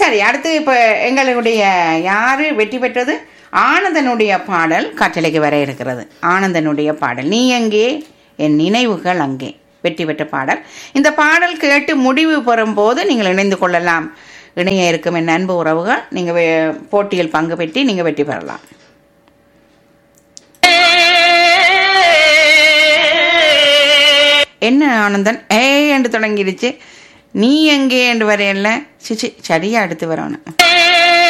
சரி அடுத்து இப்போ எங்களுடைய யாரு வெற்றி பெற்றது ஆனந்தனுடைய பாடல் கட்டளைக்கு வர இருக்கிறது ஆனந்தனுடைய பாடல் நீ எங்கே என் நினைவுகள் அங்கே வெற்றி பெற்ற பாடல் இந்த பாடல் கேட்டு முடிவு பெறும்போது நீங்கள் இணைந்து கொள்ளலாம் இணைய இருக்கும் என் அன்பு உறவுகள் நீங்கள் போட்டியில் பங்கு பெற்றி நீங்கள் வெற்றி பெறலாம் என்ன ஆனந்தன் ஏ என்று தொடங்கிடுச்சு நீ எங்கே என்று வரையல சிச்சி சரியா அடுத்து வரணும்